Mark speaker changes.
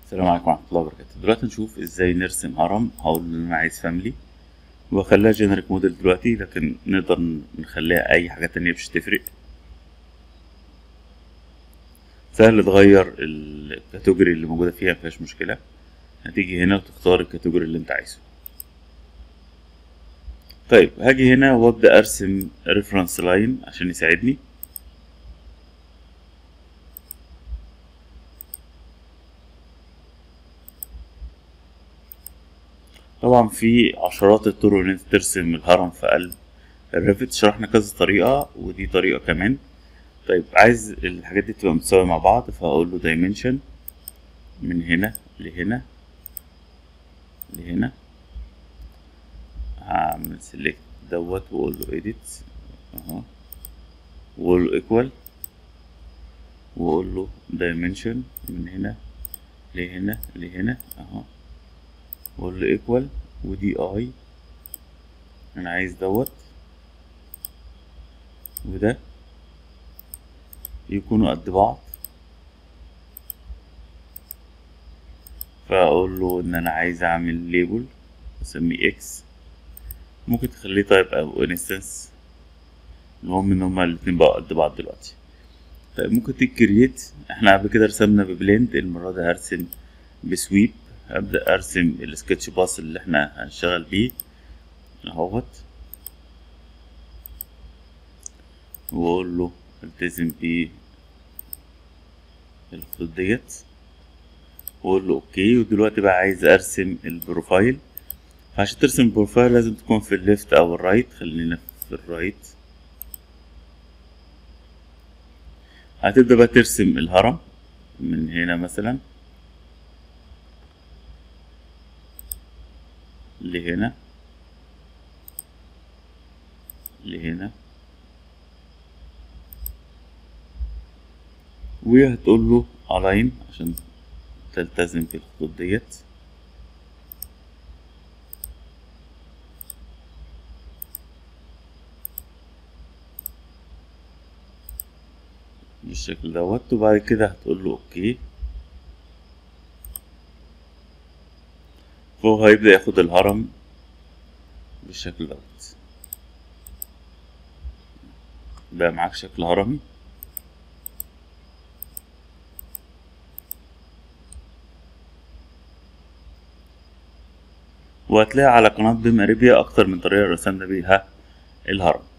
Speaker 1: السلام عليكم ورحمة الله وبركاته دلوقتي نشوف ازاي نرسم هرم هقول ان انا عايز فاميلي واخليها جينيريك موديل دلوقتي لكن نقدر نخليها اي حاجة تانية مش تفرق سهل تغير الكاتيجوري اللي موجودة فيها مفيهاش مشكلة هتيجي هنا وتختار الكاتيجوري اللي انت عايزه طيب هاجي هنا وابدأ ارسم ريفرنس لاين عشان يساعدني طبعا في عشرات الطرق ان انت ترسم الهرم في قلب الريفت شرحنا كذا طريقة ودي طريقة كمان طيب عايز الحاجات دي تبقى متساوية مع بعض فهقول له dimension من هنا لهنا لهنا هعمل select دوت واقول له edit اهو واقول له equal واقول له dimension من هنا لهنا لهنا اهو واقول له equal ودي اي انا عايز دوت وده يكونوا قد بعض فاقول له ان انا عايز اعمل ليبل اسميه اكس ممكن تخليه تايب او انستنس المهم ان هما الاتنين بقوا قد بعض دلوقتي طيب ممكن تكريت احنا قبل كده رسمنا ببلند المرة دي هرسم بسويب هبدأ ارسم السكتش باص اللي احنا هنشتغل بيه اهوت واقول له التزم بيه الخطوط ديت واقول له اوكي ودلوقتي بقى عايز ارسم البروفايل فعشان ترسم البروفايل لازم تكون في الليفت او الرايت خلينا في الرايت هتبدأ بقى ترسم الهرم من هنا مثلا لهنا لهنا وهتقول له align عشان تلتزم بالخطوط ديت بالشكل دوت وبعد كده هتقول له اوكي فهو هيبدأ ياخد الهرم بالشكل دوت بقى معاك شكل هرمي وهتلاقي على قناة بيم اريبيا اكتر من طريقة رسمنا بيها الهرم